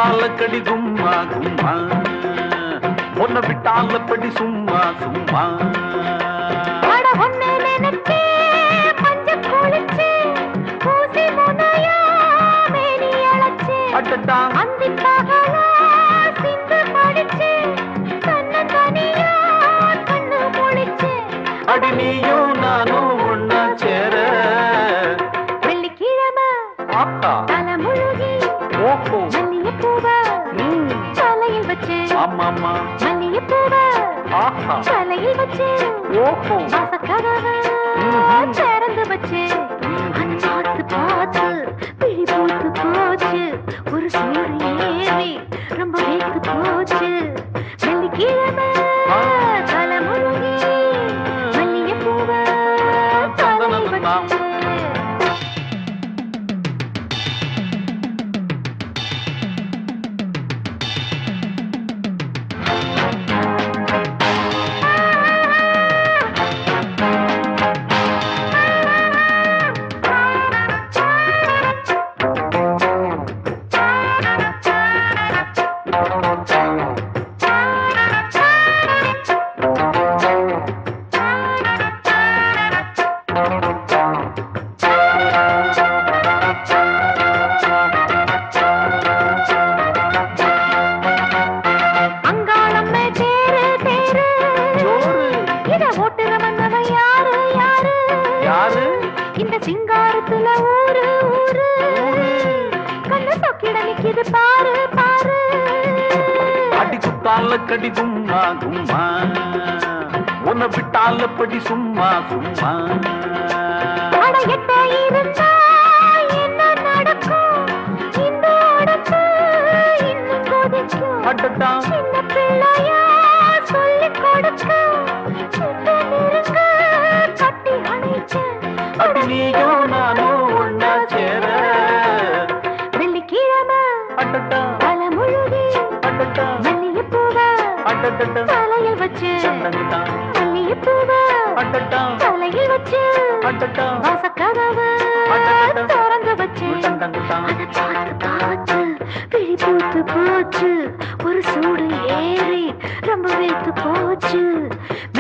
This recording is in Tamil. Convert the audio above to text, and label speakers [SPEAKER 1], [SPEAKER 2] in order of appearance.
[SPEAKER 1] சுத்தால கடி கும்மா கும்மா பொண்ண விட்டால படி சும்மா சும்மா
[SPEAKER 2] அட ஒண்ணு நினைச்சே, மஞ்சள் குளிச்சே, ஊசி முனையா மேனி அழைச்சே.
[SPEAKER 1] அடடா
[SPEAKER 2] அந்திப் பகலா சிந்து படிச்சே, தன்னந்தனியா கண்ணு முழிச்சே.
[SPEAKER 1] அடி நீயும் நானும் ஒன்னா சேர
[SPEAKER 2] வெள்ளிக்கிழமை
[SPEAKER 1] ஆத்தா
[SPEAKER 2] தலை முழுகி
[SPEAKER 1] ஓஹோ
[SPEAKER 2] மல்லிகைப்பூவ
[SPEAKER 1] ம்,
[SPEAKER 2] தலையில் வச்சு
[SPEAKER 1] ஆமாமா
[SPEAKER 2] மல்லிகைப்பூவ
[SPEAKER 1] ஆஹா
[SPEAKER 2] தலையில் வச்சு
[SPEAKER 1] ஓஹோ
[SPEAKER 2] வாசக்கதவை
[SPEAKER 1] ம்ஹும்.
[SPEAKER 2] திறந்து வச்சு அது பார்த்து பார்த்து பிழி பூத்து போச்சு ஒரு சூடு ஏறி ரொம்ப வேத்து போச்சு வெள்ளிக்கிழமை
[SPEAKER 1] ஆ.
[SPEAKER 2] தலை முழுகி மல்லிகைப்பூவ தலையில் வச்சு அங்காளம்மே தேரு தேரு
[SPEAKER 1] ஜோரு
[SPEAKER 2] இத ஓட்டுற வந்தவன் யாரு யாரு
[SPEAKER 1] யாரு
[SPEAKER 2] இந்த சிங்காரத்துல ஊரு ஊரு கண்ணு சொக்கிட நிக்குது பாரு பாரு
[SPEAKER 1] அடி சுத்தால கடி கும்மா கும்மா உன்னை விட்டால படி சும்மா சும்மா
[SPEAKER 2] அட எட்ட இருந்தா என்ன நடக்கும் இந்த உடம்பு இன்னும் கொதிக்கும்
[SPEAKER 1] அடடா
[SPEAKER 2] சின்ன பிள்ளையா சொல்லிக் கொடுக்க சின்ன நெருங்க கட்டி அணைச்ச
[SPEAKER 1] அடி நீயும் நானும் ஒன்னா சேர
[SPEAKER 2] வெள்ளிக்கிழமை
[SPEAKER 1] அடடா
[SPEAKER 2] தலை முழுகி
[SPEAKER 1] அடடா
[SPEAKER 2] மல்லிகைப்பூவ
[SPEAKER 1] அடடா
[SPEAKER 2] தலையில் வச்சு
[SPEAKER 1] சந்தங்கடா
[SPEAKER 2] மல்லிகைப்பூவ
[SPEAKER 1] அடடா
[SPEAKER 2] தலையில் வச்சு
[SPEAKER 1] அடடா
[SPEAKER 2] வாசக்கதவு
[SPEAKER 1] அடடடா.
[SPEAKER 2] திறந்து வச்சு
[SPEAKER 1] சந்தங்கடா
[SPEAKER 2] அதை பார்த்து பார்த்து பிழி பூத்து போச்சு ஒரு சூடு ஏறி ரொம்ப வேத்து போச்சு